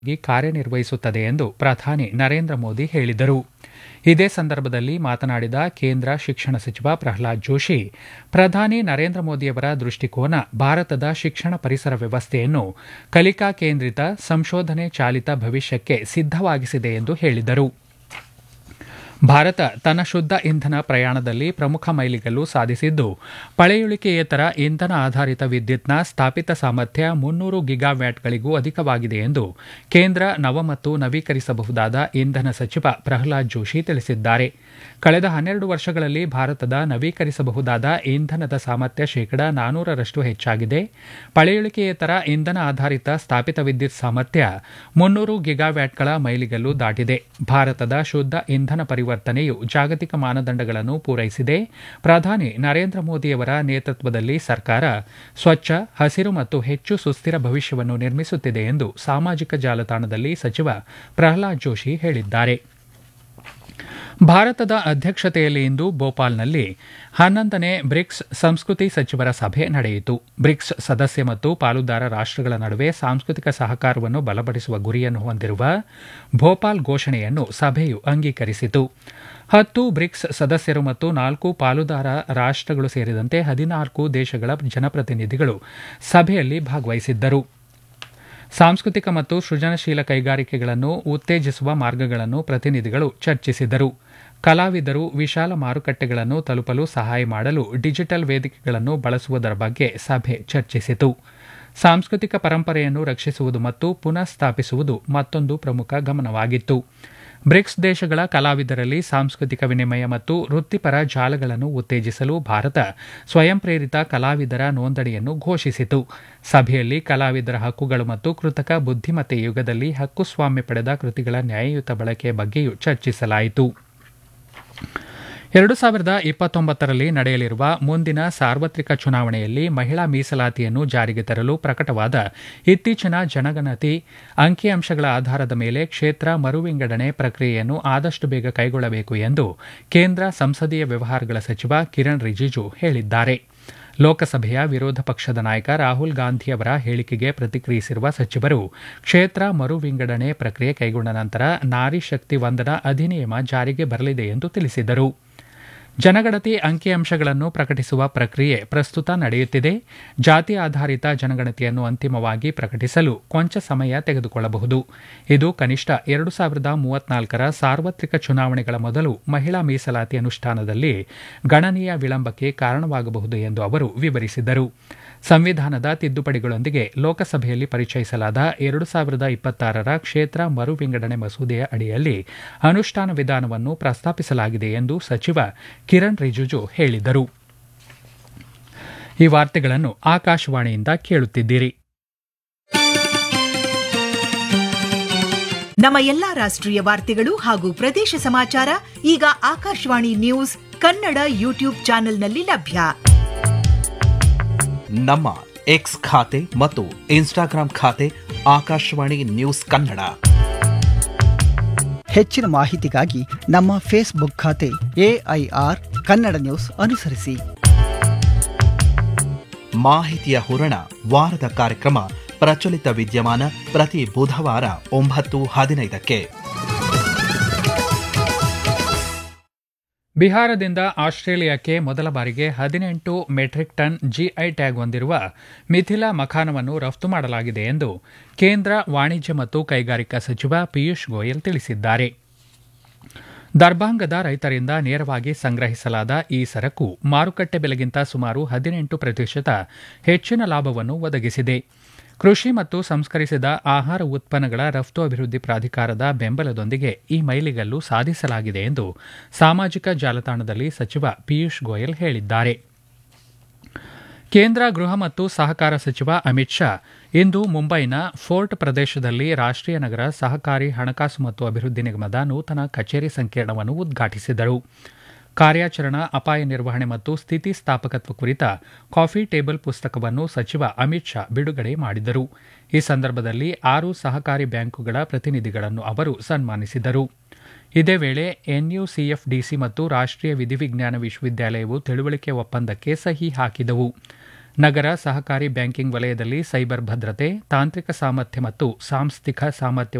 ಕಾರ್ಯನಿರ್ವಹಿಸುತ್ತದೆ ಎಂದು ಪ್ರಧಾನಿ ನರೇಂದ್ರ ಮೋದಿ ಹೇಳಿದರು ಇದೇ ಸಂದರ್ಭದಲ್ಲಿ ಮಾತನಾಡಿದ ಕೇಂದ್ರ ಶಿಕ್ಷಣ ಸಚಿವ ಪ್ರಹ್ಲಾದ್ ಜೋಶಿ ಪ್ರಧಾನಿ ನರೇಂದ್ರ ಮೋದಿಯವರ ದೃಷ್ಟಿಕೋನ ಭಾರತದ ಶಿಕ್ಷಣ ಪರಿಸರ ವ್ಯವಸ್ಥೆಯನ್ನು ಕಲಿಕಾ ಕೇಂದ್ರಿತ ಸಂಶೋಧನೆ ಚಾಲಿತ ಭವಿಷ್ಯಕ್ಕೆ ಸಿದ್ದವಾಗಿಸಿದೆ ಎಂದು ಹೇಳಿದರು ಭಾರತ ತನ್ನ ಶುದ್ಧ ಇಂಧನ ಪ್ರಯಾಣದಲ್ಲಿ ಪ್ರಮುಖ ಮೈಲಿಗಲ್ಲು ಸಾಧಿಸಿದ್ದು ಪಳೆಯುಳಿಕೆಯೇತರ ಇಂಧನ ಆಧಾರಿತ ವಿದ್ಯುತ್ನ ಸ್ಥಾಪಿತ ಸಾಮರ್ಥ್ಯ ಮುನ್ನೂರು ಗಿಗಾವ್ಯಾಟ್ಗಳಿಗೂ ಅಧಿಕವಾಗಿದೆ ಎಂದು ಕೇಂದ್ರ ನವ ಮತ್ತು ನವೀಕರಿಸಬಹುದಾದ ಇಂಧನ ಸಚಿವ ಪ್ರಹ್ಲಾದ್ ಜೋಶಿ ತಿಳಿಸಿದ್ದಾರೆ ಕಳೆದ ಹನ್ನೆರಡು ವರ್ಷಗಳಲ್ಲಿ ಭಾರತದ ನವೀಕರಿಸಬಹುದಾದ ಇಂಧನದ ಸಾಮರ್ಥ್ಯ ಶೇಕಡ ನಾನೂರರಷ್ಟು ಹೆಚ್ಚಾಗಿದೆ ಪಳೆಯುಳಿಕೆಯೇತರ ಇಂಧನ ಆಧಾರಿತ ಸ್ಥಾಪಿತ ವಿದ್ಯುತ್ ಸಾಮರ್ಥ್ಯ ಮುನ್ನೂರು ಗಿಗಾವ್ಯಾಟ್ಗಳ ಮೈಲಿಗಲ್ಲು ದಾಟಿದೆ ಭಾರತದ ಶುದ್ಧ ಇಂಧನ ಪರಿವರ್ತನೆಯು ಜಾಗತಿಕ ಮಾನದಂಡಗಳನ್ನು ಪೂರೈಸಿದೆ ಪ್ರಧಾನಿ ನರೇಂದ್ರ ಮೋದಿಯವರ ನೇತೃತ್ವದಲ್ಲಿ ಸರ್ಕಾರ ಸ್ವಚ್ಛ ಹಸಿರು ಮತ್ತು ಹೆಚ್ಚು ಸುಸ್ಥಿರ ಭವಿಷ್ಯವನ್ನು ನಿರ್ಮಿಸುತ್ತಿದೆ ಎಂದು ಸಾಮಾಜಿಕ ಜಾಲತಾಣದಲ್ಲಿ ಸಚಿವ ಪ್ರಹ್ಲಾದ್ ಜೋಶಿ ಹೇಳಿದ್ದಾರೆ ಭಾರತದ ಅಧ್ಯಕ್ಷತೆಯಲ್ಲಿ ಇಂದು ಭೋಪಾಲ್ನಲ್ಲಿ ಹನ್ನೊಂದನೇ ಬ್ರಿಕ್ಸ್ ಸಂಸ್ಕೃತಿ ಸಚಿವರ ಸಭೆ ನಡೆಯಿತು ಬ್ರಿಕ್ಸ್ ಸದಸ್ಯ ಮತ್ತು ಪಾಲುದಾರ ರಾಷ್ಟಗಳ ನಡುವೆ ಸಾಂಸ್ಕೃತಿಕ ಸಹಕಾರವನ್ನು ಬಲಪಡಿಸುವ ಗುರಿಯನ್ನು ಹೊಂದಿರುವ ಭೋಪಾಲ್ ಘೋಷಣೆಯನ್ನು ಸಭೆಯು ಅಂಗೀಕರಿಸಿತು ಹತ್ತು ಬ್ರಿಕ್ಸ್ ಸದಸ್ಯರು ಮತ್ತು ನಾಲ್ಕು ಪಾಲುದಾರ ರಾಷ್ಟಗಳು ಸೇರಿದಂತೆ ಹದಿನಾಲ್ಕು ದೇಶಗಳ ಜನಪ್ರತಿನಿಧಿಗಳು ಸಭೆಯಲ್ಲಿ ಭಾಗವಹಿಸಿದ್ದರು ಸಾಂಸ್ಕೃತಿಕ ಮತ್ತು ಸೃಜನಶೀಲ ಕೈಗಾರಿಕೆಗಳನ್ನು ಉತ್ತೇಜಿಸುವ ಮಾರ್ಗಗಳನ್ನು ಪ್ರತಿನಿಧಿಗಳು ಚರ್ಚಿಸಿದರು ಕಲಾವಿದರು ವಿಶಾಲ ಮಾರುಕಟ್ಟೆಗಳನ್ನು ತಲುಪಲು ಸಹಾಯ ಮಾಡಲು ಡಿಜಿಟಲ್ ವೇದಿಕೆಗಳನ್ನು ಬಳಸುವುದರ ಬಗ್ಗೆ ಸಭೆ ಚರ್ಚಿಸಿತು ಸಾಂಸ್ಕೃತಿಕ ಪರಂಪರೆಯನ್ನು ರಕ್ಷಿಸುವುದು ಮತ್ತು ಪುನಃ ಸ್ಥಾಪಿಸುವುದು ಮತ್ತೊಂದು ಪ್ರಮುಖ ಗಮನವಾಗಿತ್ತು ಬ್ರಿಕ್ಸ್ ದೇಶಗಳ ಕಲಾವಿದರಲ್ಲಿ ಸಾಂಸ್ಕೃತಿಕ ವಿನಿಮಯ ಮತ್ತು ವೃತ್ತಿಪರ ಜಾಲಗಳನ್ನು ಉತ್ತೇಜಿಸಲು ಭಾರತ ಸ್ವಯಂ ಪ್ರೇರಿತ ಕಲಾವಿದರ ನೋಂದಣಿಯನ್ನು ಘೋಷಿಸಿತು ಸಭೆಯಲ್ಲಿ ಕಲಾವಿದರ ಹಕ್ಕುಗಳು ಮತ್ತು ಕೃತಕ ಬುದ್ಧಿಮತ್ತೆ ಯುಗದಲ್ಲಿ ಹಕ್ಕುಸ್ವಾಮ್ಯ ಪಡೆದ ಕೃತಿಗಳ ನ್ಯಾಯಯುತ ಬಳಕೆಯ ಬಗ್ಗೆಯೂ ಚರ್ಚಿಸಲಾಯಿತು ಎರಡು ಸಾವಿರದ ಇಪ್ಪತ್ತೊಂಬತ್ತರಲ್ಲಿ ನಡೆಯಲಿರುವ ಮುಂದಿನ ಸಾರ್ವತ್ರಿಕ ಚುನಾವಣೆಯಲ್ಲಿ ಮಹಿಳಾ ಮೀಸಲಾತಿಯನ್ನು ಜಾರಿಗೆ ತರಲು ಪ್ರಕಟವಾದ ಇತ್ತೀಚಿನ ಜನಗಣತಿ ಅಂಕಿಅಂಶಗಳ ಆಧಾರದ ಮೇಲೆ ಕ್ಷೇತ್ರ ಮರುವಿಂಗಡಣೆ ಪ್ರಕ್ರಿಯೆಯನ್ನು ಆದಷ್ಟು ಬೇಗ ಕೈಗೊಳ್ಳಬೇಕು ಎಂದು ಕೇಂದ್ರ ಸಂಸದೀಯ ವ್ಯವಹಾರಗಳ ಸಚಿವ ಕಿರಣ್ ರಿಜಿಜು ಹೇಳಿದ್ದಾರೆ ಲೋಕಸಭೆಯ ವಿರೋಧ ಪಕ್ಷದ ನಾಯಕ ರಾಹುಲ್ ಗಾಂಧಿ ಅವರ ಹೇಳಿಕೆಗೆ ಪ್ರತಿಕ್ರಿಯಿಸಿರುವ ಸಚಿವರು ಕ್ಷೇತ್ರ ಮರು ವಿಂಗಡಣೆ ಪ್ರಕ್ರಿಯೆ ಕೈಗೊಂಡ ನಂತರ ನಾರಿ ಶಕ್ತಿ ವಂದನಾ ಅಧಿನಿಯಮ ಜಾರಿಗೆ ಬರಲಿದೆ ಎಂದು ತಿಳಿಸಿದರು ಜನಗಣತಿ ಅಂಕಿಅಂಶಗಳನ್ನು ಪ್ರಕಟಿಸುವ ಪ್ರಕ್ರಿಯೆ ಪ್ರಸ್ತುತ ನಡೆಯುತ್ತಿದೆ ಜಾತಿ ಆಧಾರಿತ ಜನಗಣತಿಯನ್ನು ಅಂತಿಮವಾಗಿ ಪ್ರಕಟಿಸಲು ಕೊಂಚ ಸಮಯ ತೆಗೆದುಕೊಳ್ಳಬಹುದು ಇದು ಕನಿಷ್ಠ ಎರಡು ಸಾವಿರದ ಮೂವತ್ನಾಲ್ಕರ ಸಾರ್ವತ್ರಿಕ ಚುನಾವಣೆಗಳ ಮೊದಲು ಮಹಿಳಾ ಮೀಸಲಾತಿ ಅನುಷ್ಠಾನದಲ್ಲಿ ಗಣನೀಯ ವಿಳಂಬಕ್ಕೆ ಕಾರಣವಾಗಬಹುದು ಎಂದು ಅವರು ವಿವರಿಸಿದರು ಸಂವಿಧಾನದ ತಿದ್ದುಪಡಿಗಳೊಂದಿಗೆ ಲೋಕಸಭೆಯಲ್ಲಿ ಪರಿಚಯಿಸಲಾದ ಎರಡು ಸಾವಿರದ ಇಪ್ಪತ್ತಾರರ ಕ್ಷೇತ್ರ ಮರು ವಿಂಗಡಣೆ ಮಸೂದೆಯ ಅಡಿಯಲ್ಲಿ ಅನುಷ್ಠಾನ ವಿಧಾನವನ್ನು ಪ್ರಸ್ತಾಪಿಸಲಾಗಿದೆ ಎಂದು ಸಚಿವ ಕಿರಣ್ ರಿಜಿಜು ಹೇಳಿದರು ಈ ವಾರ್ತೆಗಳನ್ನು ಆಕಾಶವಾಣಿಯಿಂದ ಕೇಳುತ್ತಿದ್ದೀರಿ ನಮ್ಮ ಎಲ್ಲಾ ರಾಷ್ಟ್ರೀಯ ವಾರ್ತೆಗಳು ಹಾಗೂ ಪ್ರದೇಶ ಸಮಾಚಾರ ಈಗ ಆಕಾಶವಾಣಿ ನ್ಯೂಸ್ ಕನ್ನಡ ಯೂಟ್ಯೂಬ್ ಚಾನೆಲ್ನಲ್ಲಿ ಲಭ್ಯ ನಮ್ಮ ಎಕ್ಸ್ ಖಾತೆ ಮತ್ತು ಇನ್ಸ್ಟಾಗ್ರಾಂ ಖಾತೆ ಆಕಾಶವಾಣಿ ನ್ಯೂಸ್ ಕನ್ನಡ ಹೆಚ್ಚಿನ ಮಾಹಿತಿಗಾಗಿ ನಮ್ಮ ಫೇಸ್ಬುಕ್ ಖಾತೆ ಎಐಆರ್ ಕನ್ನಡ ನ್ಯೂಸ್ ಅನುಸರಿಸಿ ಮಾಹಿತಿಯ ಹೂರಣ ವಾರದ ಕಾರ್ಯಕ್ರಮ ಪ್ರಚಲಿತ ವಿದ್ಯಮಾನ ಪ್ರತಿ ಬುಧವಾರ ಒಂಬತ್ತು ಹದಿನೈದಕ್ಕೆ ಬಿಹಾರದಿಂದ ಆಸ್ಟ್ರೇಲಿಯಾಕ್ಕೆ ಮೊದಲ ಬಾರಿಗೆ ಹದಿನೆಂಟು ಮೆಟ್ರಿಕ್ ಟನ್ ಜಿಐ ಟ್ಯಾಗ್ ಹೊಂದಿರುವ ಮಿಥಿಲಾ ಮಖಾನವನ್ನು ರಫ್ತು ಮಾಡಲಾಗಿದೆ ಎಂದು ಕೇಂದ್ರ ವಾಣಿಜ್ಯ ಮತ್ತು ಕೈಗಾರಿಕಾ ಸಚಿವ ಪಿಯೂಷ್ ಗೋಯಲ್ ತಿಳಿಸಿದ್ದಾರೆ ದರ್ಭಾಂಗದ ರೈತರಿಂದ ನೇರವಾಗಿ ಸಂಗ್ರಹಿಸಲಾದ ಈ ಸರಕು ಮಾರುಕಟ್ಟೆ ಬೆಲೆಗಿಂತ ಸುಮಾರು ಹದಿನೆಂಟು ಪ್ರತಿಶತ ಹೆಚ್ಚಿನ ಲಾಭವನ್ನು ಒದಗಿಸಿದೆ ಕೃಷಿ ಮತ್ತು ಸಂಸ್ಕರಿಸಿದ ಆಹಾರ ಉತ್ಪನ್ನಗಳ ರಫ್ತು ಅಭಿವೃದ್ಧಿ ಪ್ರಾಧಿಕಾರದ ಬೆಂಬಲದೊಂದಿಗೆ ಈ ಮೈಲಿಗಲ್ಲು ಸಾಧಿಸಲಾಗಿದೆ ಎಂದು ಸಾಮಾಜಿಕ ಜಾಲತಾಣದಲ್ಲಿ ಸಚಿವ ಪಿಯೂಷ್ ಗೋಯಲ್ ಹೇಳಿದ್ದಾರೆ ಕೇಂದ್ರ ಗೃಹ ಮತ್ತು ಸಹಕಾರ ಸಚಿವ ಅಮಿತ್ ಶಾ ಇಂದು ಮುಂಬೈನ ಫೋರ್ಟ್ ಪ್ರದೇಶದಲ್ಲಿ ರಾಷ್ಟೀಯ ನಗರ ಸಹಕಾರಿ ಹಣಕಾಸು ಮತ್ತು ಅಭಿವೃದ್ಧಿ ನಿಗಮದ ನೂತನ ಕಚೇರಿ ಸಂಕೀರ್ಣವನ್ನು ಉದ್ಘಾಟಿಸಿದರು ಕಾರ್ಯಾಚರಣಾ ಅಪಾಯ ನಿರ್ವಹಣೆ ಮತ್ತು ಸ್ಥಿತಿಸ್ಥಾಪಕತ್ವ ಕುರಿತ ಕಾಫಿ ಟೇಬಲ್ ಪುಸ್ತಕವನ್ನು ಸಚಿವ ಅಮಿತ್ ಶಾ ಬಿಡುಗಡೆ ಮಾಡಿದರು ಈ ಸಂದರ್ಭದಲ್ಲಿ ಆರು ಸಹಕಾರಿ ಬ್ಯಾಂಕುಗಳ ಪ್ರತಿನಿಧಿಗಳನ್ನು ಅವರು ಸನ್ಮಾನಿಸಿದರು ಇದೇ ವೇಳೆ ಎನ್ಯುಸಿಎಫ್ಡಿಸಿ ಮತ್ತು ರಾಷ್ಟೀಯ ವಿಧಿವಿಜ್ಞಾನ ವಿಶ್ವವಿದ್ಯಾಲಯವು ತಿಳುವಳಿಕೆ ಒಪ್ಪಂದಕ್ಕೆ ಸಹಿ ಹಾಕಿದವು ನಗರ ಸಹಕಾರಿ ಬ್ಯಾಂಕಿಂಗ್ ವಲಯದಲ್ಲಿ ಸೈಬರ್ ಭದ್ರತೆ ತಾಂತ್ರಿಕ ಸಾಮರ್ಥ್ಯ ಮತ್ತು ಸಾಂಸ್ಥಿಕ ಸಾಮರ್ಥ್ಯ